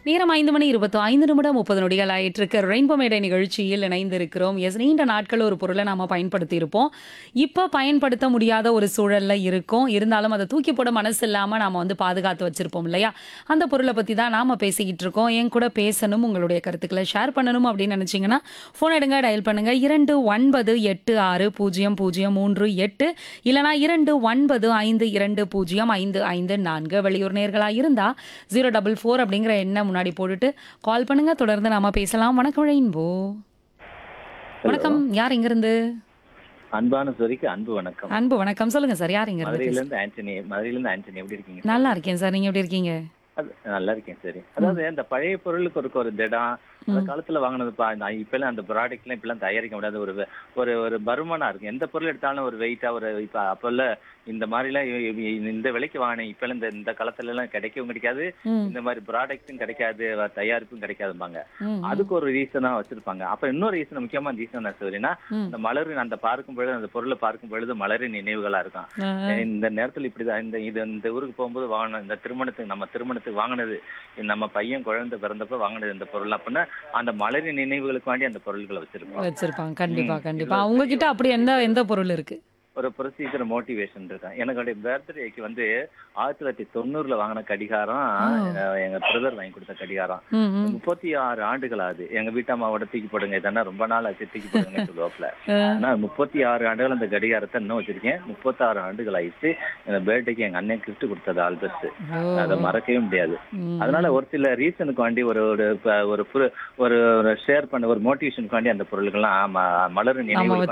நேரம் ஐந்து மணி இருபத்தி ஐந்து நிமிடம் முப்பது நொடிகள் ஆயிட்டு இருக்க ரெயின்போ மேடை நிகழ்ச்சியில் இணைந்திருக்கிறோம் எஸ் நீண்ட நாட்கள் ஒரு பொருளை நாம பயன்படுத்தி இருப்போம் இப்போ பயன்படுத்த முடியாத ஒரு சூழல்ல இருக்கும் இருந்தாலும் அதை தூக்கி போட மனசு இல்லாம நாம வந்து பாதுகாத்து வச்சிருப்போம் இல்லையா அந்த பொருளை பத்தி தான் நாம பேசிக்கிட்டு இருக்கோம் என் கூட பேசணும் உங்களுடைய கருத்துக்களை ஷேர் பண்ணணும் அப்படின்னு நினைச்சீங்கன்னா ஃபோன் எடுங்க டயல் பண்ணுங்க இரண்டு ஒன்பது எட்டு ஆறு பூஜ்ஜியம் பூஜ்ஜியம் மூன்று எட்டு இல்லனா இரண்டு ஒன்பது ஐந்து இரண்டு பூஜ்ஜியம் ஐந்து ஐந்து நான்கு வெளியூர் நேர்களா இருந்தா ஜீரோ டபுள் ஃபோர் அப்படிங்கிற எண்ணை முன்னாடி போட்டுட்டு கால் பண்ணுங்க தொடர்ந்து நாம பேசலாம் வணக்கம் ரெயின்போ வணக்கம் யார் இங்கிருந்து அன்பான சொரிக்கு அன்பு வணக்கம் அன்பு வணக்கம் சொல்லுங்க சார் யார் இங்க மதுரையில இருந்து இருந்து ஆண்டனி மதுரையில இருந்து ஆண்டனி எப்படி இருக்கீங்க நல்லா இருக்கேன் சார் நீங்க எப்படி இருக்கீங்க அது நல்லா இருக்கேன் சரி அதாவது இந்த பழைய பொருளுக்கு ஒரு ஒரு திடம் அந்த காலத்துல வாங்கினதுப்பா நான் இப்ப எல்லாம் அந்த ப்ராடக்ட் எல்லாம் இப்ப எல்லாம் தயாரிக்க முடியாது ஒரு வெ- ஒரு ஒரு பருமனா இருக்கு எந்த பொருள் எடுத்தாலும் ஒரு வெயிட்டா ஒரு இப்ப அப்பல்ல இந்த மாதிரி எல்லாம் இ- இ- இந்த விலைக்கு வாங்கினேன் இப்ப எல்லாம் இந்த இந்த காலத்துல எல்லாம் கிடைக்கவும் கிடைக்காது ம், இந்த மாதிரி ப்ராடக்ட்டும் கிடைக்காது வ- தயாரிப்பும் கிடைக்காதும்பாங்க ம், அதுக்கு ஒரு ரீசனா வச்சிருப்பாங்க அப்ப இன்னொரு ரீசன் முக்கியமான ரீசன் என்ன சொல்றீங்கன்னா ம். இந்த மலரின் அந்த பார்க்கும் பொழுது அந்த பொருளை பார்க்கும் பொழுது மலரின் நினைவுகளா இருக்கும் ஆ, இந்த நேரத்துல இப்படிதான் இந்த இது இந்த ஊருக்கு போகும்போது வாங்கின இந்த திருமணத்துக்கு நம்ம திருமணத்துக்கு வாங்கினது நம்ம பையன் குழந்தை பிறந்தப்ப வாங்கினது இந்த பொருள் அப்படின்னா அந்த மலரின் நினைவுகளுக்கு வேண்டி அந்த பொருட்களை வச்சிருப்போம் வச்சிருப்பாங்க கண்டிப்பா ம், கண்டிப்பா இதுல உங்ககிட்ட அப்படி எந்த எந்த பொருள் இருக்கு ஒரு ப்ரொசீஜர் மோட்டிவேஷன் இருக்கேன் எனக்குடைய பர்த்டேக்கு வந்து ஆயிரத்தி தொள்ளாயிரத்தி தொண்ணூறுல வாங்கின கடிகாரம் அஹ், எங்க பிரதர் வாங்கி கொடுத்த கடிகாரம் ம், ம். முப்பத்தி ஆறு ஆண்டுகள் ஆகுது எங்க வீட்டம்மாவோட தூக்கி போடுங்க இதெல்லாம் ரொம்ப நாள் ஆச்சு தூக்கி போடுங்கன்னு சொல்லுவாப்ல ஆ, ஆனா முப்பத்தி ஆறு ஆண்டுகள் அந்த கடிகாரத்தை இன்னும் வச்சிருக்கேன் முப்பத்தாறு ஆண்டுகள் ஆயிடுச்சு எங்க பர்த்டேக்கு எங்க அண்ணன் கிஃப்ட் கொடுத்தது ஆல்பஸ்ட் ஓ, அதை மறக்கவே முடியாது ம். அதனால ஒரு சில ரீசனுக்கு வேண்டி ஒரு ஒரு ப- ஒரு புரு- ஒரு ஷேர் பண்ண ஒரு மோட்டிவேஷனுக்கு வேண்டி அந்த பொருள்கள்லாம் ம- மலர் ஆமா நினைவுகளுக்கு